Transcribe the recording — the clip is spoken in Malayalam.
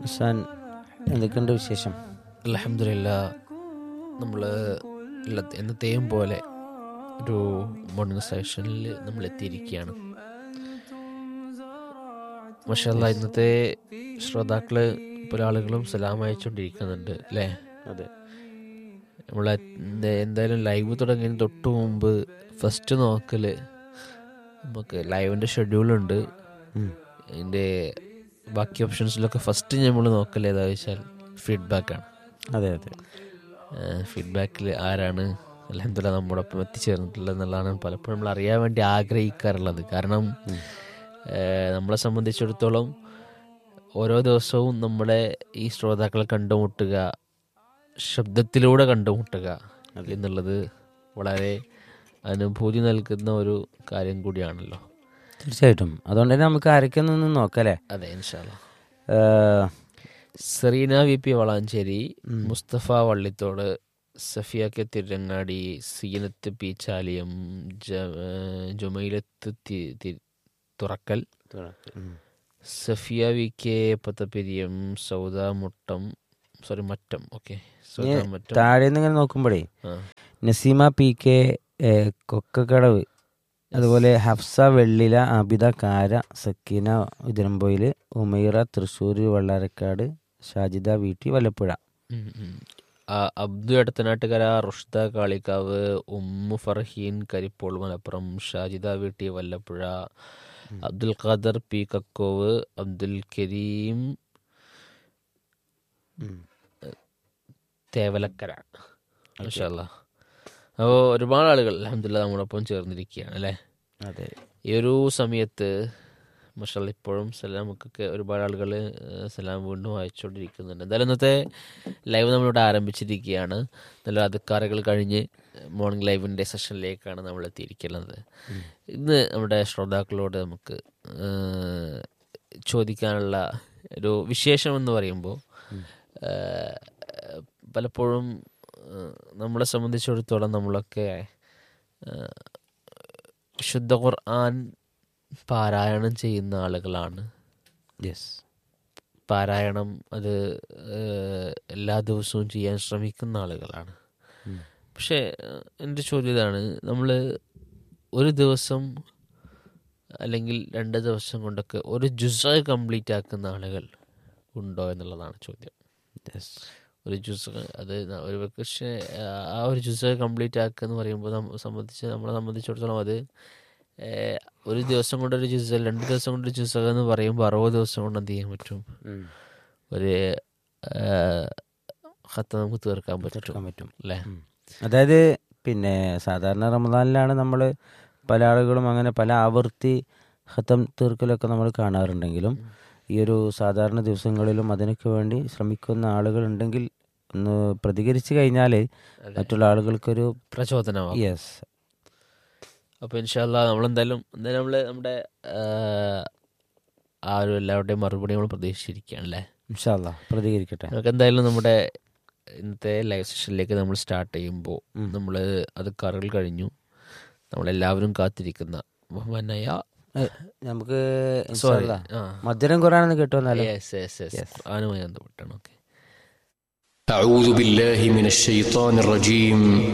ഹസാൻ എന്തൊക്കെയുണ്ട് വിശേഷം അലഹമില്ല നമ്മൾ എന്നത്തെയും പോലെ ഒരു മോർണിംഗ് സെഷനിൽ നമ്മൾ എത്തിയിരിക്കുകയാണ് മഷല്ല ഇന്നത്തെ ശ്രോതാക്കള് പല ആളുകളും സലാം അയച്ചുകൊണ്ടിരിക്കുന്നുണ്ട് അല്ലേ അതെ നമ്മളെ എന്ത- എന്തായാലും ലൈവ് തുടങ്ങിയതിന് തൊട്ട് മുമ്പ് ഫസ്റ്റ് നോക്കല് നമുക്ക് ലൈവിൻ്റെ ഷെഡ്യൂളുണ്ട് അതിൻ്റെ ബാക്കി ഓപ്ഷൻസിലൊക്കെ ഫസ്റ്റ് നമ്മൾ നോക്കൽ ഏതാ വെച്ചാൽ ഫീഡ്ബാക്കാണ് അതെ അതെ ഫീഡ്ബാക്കിൽ ആരാണ് അലഹമില്ല നമ്മോടൊപ്പം എത്തിച്ചേർന്നിട്ടുള്ളത് എന്നുള്ളതാണ് പലപ്പോഴും നമ്മൾ അറിയാൻ വേണ്ടി ആഗ്രഹിക്കാറുള്ളത് കാരണം ഏഹ്, നമ്മളെ സംബന്ധിച്ചിടത്തോളം ഓരോ ദിവസവും നമ്മളെ ഈ ശ്രോതാക്കളെ കണ്ടുമുട്ടുക ശബ്ദത്തിലൂടെ കണ്ടുമുട്ടുക എന്നുള്ളത് വളരെ അനുഭൂതി നൽകുന്ന ഒരു കാര്യം കൂടിയാണല്ലോ തീർച്ചയായിട്ടും അതുകൊണ്ട് തന്നെ നമുക്ക് ആരൊക്കെയൊന്നും നോക്കല്ലേ അതെ ഇൻഷാല്ല ഏഹ്, Sereena V P Valanchery Musthafa Vallithode Safiya K Thirangadi Seenath P Chaliyam ജ- ഏഹ് ജുമൈലത്ത് തി- തി- തുറക്കൽ ഉം. Safiya V K Pathappiriyam Sauda Muttam sorry Mattam okay Sauda ഇനി മറ്റം താഴെ നിന്ന് ഇങ്ങനെ നോക്കുമ്പോഴേ ആ. നസീമ പി കെ ഏഹ്, കൊക്കക്കടവ് അതുപോലെ ഹഫ്സ വെള്ളില അബിത കാര സക്കീന ഉതിരമ്പൊയിൽ ഉമൈറ തൃശ്ശൂർ വള്ളാരക്കാട് ഷാജിദ വീട്ടി വല്ലപ്പുഴ ഉം, ഉം. ആ, അബ്ദു എടത്തനാട്ടുകര റുഷ്ദ കാളിക്കാവ് ഉമ്മു ഫർഹീൻ കരിപ്പോൾ മലപ്പുറം ഷാജിദ വീട്ടി വല്ലപ്പുഴ അബ്ദുൽ ഖാദർ പി കക്കോവ് അബ്ദുൽ കരീം തേവലക്കര മാഷാല്ല അപ്പോൾ ഒരുപാട് ആളുകൾ അലഹമില്ല നമ്മളൊപ്പം ചേർന്നിരിക്കുകയാണ് അല്ലേ അതെ ഈ ഒരു സമയത്ത് മഷാല്ല ഇപ്പോഴും സലാമൊക്കെ ഒരുപാട് ആളുകൾ സലാം വീണ്ടും അയച്ചുകൊണ്ടിരിക്കുന്നുണ്ട് എന്തായാലും ഇന്നത്തെ ലൈവ് നമ്മളിവിടെ ആരംഭിച്ചിരിക്കുകയാണ് നല്ല അധികാരങ്ങൾ കഴിഞ്ഞ് മോർണിംഗ് ലൈവിൻ്റെ സെഷനിലേക്കാണ് നമ്മൾ എത്തിയിരിക്കുന്നത് ഇന്ന് നമ്മുടെ ശ്രോതാക്കളോട് നമുക്ക് ഏഹ്, ചോദിക്കാനുള്ള ഒരു വിശേഷം എന്ന് പറയുമ്പോൾ ഏഹ്, പലപ്പോഴും ഏഹ്, നമ്മളെ സംബന്ധിച്ചിടത്തോളം നമ്മളൊക്കെ ഏഹ്, വിശുദ്ധ ഖുർആൻ പാരായണം ചെയ്യുന്ന ആളുകളാണ് യെസ് പാരായണം അത് ഏഹ്, എല്ലാ ദിവസവും ചെയ്യാൻ ശ്രമിക്കുന്ന ആളുകളാണ് പക്ഷേ ഏഹ്, എൻ്റെ ചോദ്യം ഇതാണ് നമ്മൾ ഒരു ദിവസം അല്ലെങ്കിൽ രണ്ട് ദിവസം കൊണ്ടൊക്കെ ഒരു ജുസ കംപ്ലീറ്റ് ആക്കുന്ന ആളുകൾ ഉണ്ടോ എന്നുള്ളതാണ് ചോദ്യം യെസ് ഒരു ജ്യൂസ് അത് ന- ഒരു പക്ഷേ ആ ഒരു ജ്യൂസ് കംപ്ലീറ്റ് ആക്കുക എന്ന് പറയുമ്പോൾ നമ്മ സംബന്ധിച്ച് നമ്മളെ സംബന്ധിച്ചിടത്തോളം അത് ഏഹ്, ഒരു ദിവസം കൊണ്ട് ഒരു ജ്യൂസ് രണ്ട് ദിവസം കൊണ്ട് ജ്യൂസ് എന്ന് പറയുമ്പോൾ അറുപത് ദിവസം കൊണ്ട് എന്ത് ചെയ്യാൻ പറ്റും ഒരു ഏഹ്, ഹത്ത് നമുക്ക് തീർക്കാൻ പറ്റും തീർക്കാൻ പറ്റും അല്ലേ ഉം. അതായത് പിന്നെ സാധാരണ റമദാനിലാണ് നമ്മൾ പല ആളുകളും അങ്ങനെ പല ആവർത്തി ഹത്തം തീർക്കലൊക്കെ നമ്മൾ കാണാറുണ്ടെങ്കിലും ഈ ഒരു സാധാരണ ദിവസങ്ങളിലും അതിനൊക്കെ വേണ്ടി ശ്രമിക്കുന്ന ആളുകളുണ്ടെങ്കിൽ ഒന്ന് പ്രതികരിച്ചു കഴിഞ്ഞാൽ മറ്റുള്ള ആളുകൾക്കൊരു പ്രചോദനമാകും യെസ് അപ്പോൾ ഇൻഷാല്ല നമ്മളെന്തായാലും എന്തായാലും നമ്മൾ നമ്മുടെ ഏഹ്, ആ ഒരു എല്ലാവരുടെയും മറുപടി നമ്മൾ പ്രതീക്ഷിച്ചിരിക്കുകയാണ് അല്ലേ ഇൻഷാല്ല പ്രതികരിക്കട്ടെ നമുക്ക് എന്തായാലും നമ്മുടെ ഇന്നത്തെ ലൈവ് സെഷനിലേക്ക് നമ്മൾ സ്റ്റാർട്ട് ചെയ്യുമ്പോൾ നമ്മൾ അത് കറകൾ കഴിഞ്ഞു നമ്മളെല്ലാവരും കാത്തിരിക്കുന്ന ബഹുമാനായ ഏ, നമുക്ക് സോറി ഇൻഷാല്ലാ ആ മധുരം ഖുറാനെന്ന് കേട്ടോ എന്നാലും യെസ് യെസ് യെസ് ഖുർആനുമായി ബന്ധപ്പെട്ടാണ് ഓക്കെ أعوذ بالله من الشيطان الرجيم